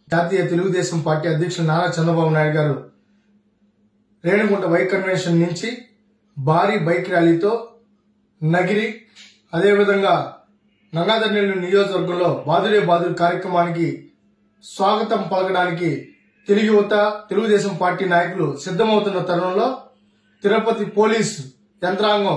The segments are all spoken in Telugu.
జాతీయ తెలుగుదేశం పార్టీ అధ్యక్షులు నారా చంద్రబాబు నాయుడు గారు రేణుగుంట బైక్ కన్వెన్షన్ నుంచి భారీ బైక్ ర్యాలీతో నగిరి అదేవిధంగా గంగాధర్ నెల్లూరు నియోజకవర్గంలో బాదురే బాదురు కార్యక్రమానికి స్వాగతం పలకడానికి తెలుగు యువత తెలుగుదేశం పార్టీ నాయకులు సిద్ధమవుతున్న తరుణంలో తిరుపతి పోలీస్ యంత్రాంగం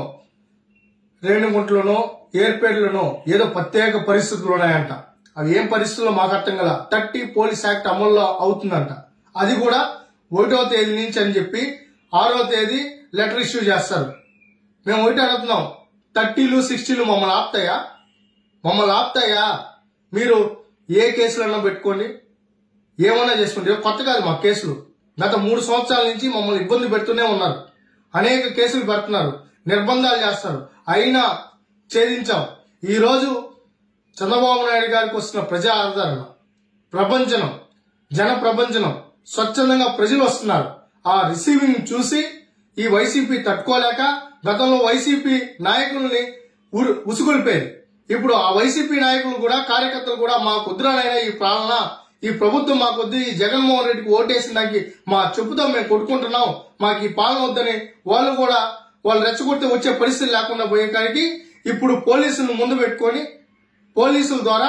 రేణుగుంటలోనో ఏర్పేటలోనో ఏదో ప్రత్యేక పరిస్థితులు ఉన్నాయంట అవి ఏం పరిస్థితుల్లో మాకు అర్థం గల థర్టీ పోలీస్ యాక్ట్ అమల్లో అవుతుందంట అది కూడా ఒకటో తేదీ నుంచి అని చెప్పి ఆరో తేదీ లెటర్ ఇష్యూ చేస్తారు మేము ఒకటి అడుగుతున్నాం థర్టీలు సిక్స్టీలు మమ్మల్ని ఆపుతాయా మమ్మల్ని ఆపుతాయా మీరు ఏ కేసులన్నా పెట్టుకోండి ఏమన్నా చేసుకోండి ఇవి కొత్త కాదు మా కేసులు గత మూడు సంవత్సరాల నుంచి మమ్మల్ని ఇబ్బంది పెడుతూనే ఉన్నారు అనేక కేసులు పెడుతున్నారు నిర్బంధాలు చేస్తారు అయినా ఛేదించాం ఈ రోజు చంద్రబాబు నాయుడు గారికి వస్తున్న ప్రజా ఆదరణ ప్రపంచనం జన ప్రపంచనం స్వచ్ఛందంగా ప్రజలు వస్తున్నారు ఆ రిసీవింగ్ చూసి ఈ వైసీపీ తట్టుకోలేక గతంలో వైసీపీ నాయకుల్ని ఉరు- ఉసుగొల్పేది ఇప్పుడు ఆ వైసీపీ నాయకులు కూడా కార్యకర్తలు కూడా మా కుదురాలైన ఈ పాలన ఈ ప్రభుత్వం మాకొద్దు ఈ జగన్మోహన్ రెడ్డికి ఓటేసిన దానికి మా చెప్పుతో మేము కొట్టుకుంటున్నాం మాకు ఈ పాలన వద్దని వాళ్ళు కూడా వాళ్ళు రెచ్చగొడితే వచ్చే పరిస్థితి లేకుండా పోయే కాడికి ఇప్పుడు పోలీసులను ముందు పెట్టుకొని పోలీసుల ద్వారా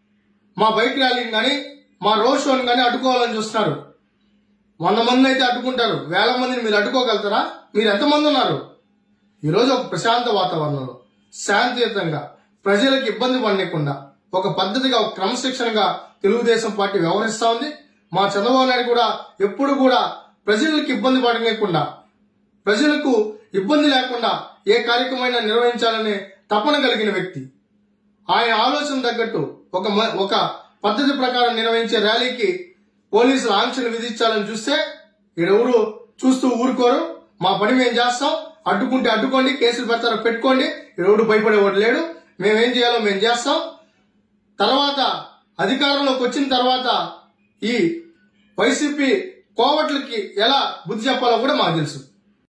మా బైక్ ర్యాలీని కానీ మా రోడ్ షోని కానీ అడ్డుకోవాలని చూస్తున్నారు వంద మంది అయితే అడ్డుకుంటారు వేల మందిని మీరు అడ్డుకోగలుగుతారా మీరు ఎంతమంది ఉన్నారు ఈరోజు ఒక ప్రశాంత వాతావరణంలో శాంతియుతంగా ప్రజలకు ఇబ్బంది పడలేకుండా ఒక పద్ధతిగా ఒక క్రమశిక్షణగా తెలుగుదేశం పార్టీ వ్యవహరిస్తా ఉంది మా చంద్రబాబు నాయుడు కూడా ఎప్పుడు కూడా ప్రజలకు ఇబ్బంది పడలేకుండా ప్రజలకు ఇబ్బంది లేకుండా ఏ కార్యక్రమైనా నిర్వహించాలనే తపన కలిగిన వ్యక్తి ఆయన ఆలోచన తగ్గట్టు ఒక మ- ఒక పద్ధతి ప్రకారం నిర్వహించే ర్యాలీకి పోలీసులు ఆంక్షలు విధించాలని చూస్తే ఈడెవరు చూస్తూ ఊరుకోరు మా పని మేము చేస్తాం అడ్డుకుంటే అడ్డుకోండి కేసులు పెడతారో పెట్టుకోండి ఎవడు భయపడేవాడు లేడు మేమేం చేయాలో మేము చేస్తాం తర్వాత అధికారంలోకి వచ్చిన తర్వాత ఈ వైసీపీ కోవట్లకి ఎలా బుద్ధి చెప్పాలో కూడా మాకు తెలుసు